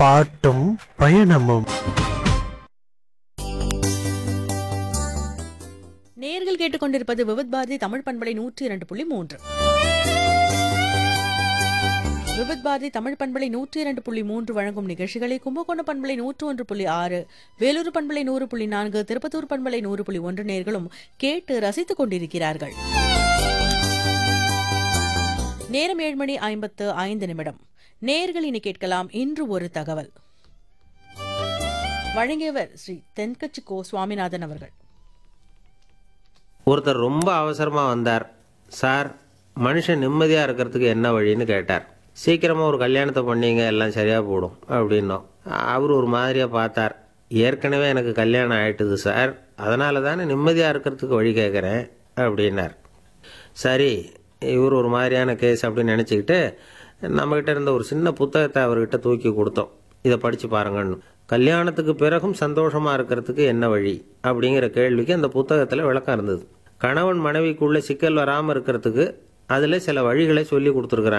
பாட்டும் பயணமும் நேர்கள் கேட்டுக்கொண்டிருப்பது விவித் பாரதி தமிழ் பண்பலை நூற்றி இரண்டு புள்ளி மூன்று விவித் பாரதி தமிழ் பண்பலை நூற்றி இரண்டு புள்ளி மூன்று வழங்கும் நிகழ்ச்சிகளை கும்பகோணம் பண்பலை நூற்று ஒன்று புள்ளி ஆறு வேலூர் பண்பலை நூறு புள்ளி நான்கு திருப்பத்தூர் பண்பலை நூறு புள்ளி ஒன்று நேர்களும் கேட்டு ரசித்துக் கொண்டிருக்கிறார்கள் நேரம் ஏழு மணி ஐம்பத்து ஐந்து நிமிடம் நேர்கள் இனி கேட்கலாம் இன்று ஒரு தகவல் வழங்கியவர் ஸ்ரீ தென்கட்சி கோ சுவாமிநாதன் அவர்கள் ஒருத்தர் ரொம்ப அவசரமாக வந்தார் சார் மனுஷன் நிம்மதியாக இருக்கிறதுக்கு என்ன வழின்னு கேட்டார் சீக்கிரமாக ஒரு கல்யாணத்தை பண்ணீங்க எல்லாம் சரியாக போடும் அப்படின்னோம் அவர் ஒரு மாதிரியாக பார்த்தார் ஏற்கனவே எனக்கு கல்யாணம் ஆயிட்டுது சார் அதனால தானே நிம்மதியாக இருக்கிறதுக்கு வழி கேட்குறேன் அப்படின்னார் சரி இவர் ஒரு மாதிரியான கேஸ் அப்படின்னு நினச்சிக்கிட்டு நம்மக்கிட்ட இருந்த ஒரு சின்ன புத்தகத்தை அவர்கிட்ட தூக்கி கொடுத்தோம் இதை படித்து பாருங்கன்னு கல்யாணத்துக்கு பிறகும் சந்தோஷமாக இருக்கிறதுக்கு என்ன வழி அப்படிங்கிற கேள்விக்கு அந்த புத்தகத்தில் விளக்கம் இருந்தது கணவன் மனைவிக்குள்ளே சிக்கல் வராமல் இருக்கிறதுக்கு அதில் சில வழிகளை சொல்லி கொடுத்துருக்குறாங்க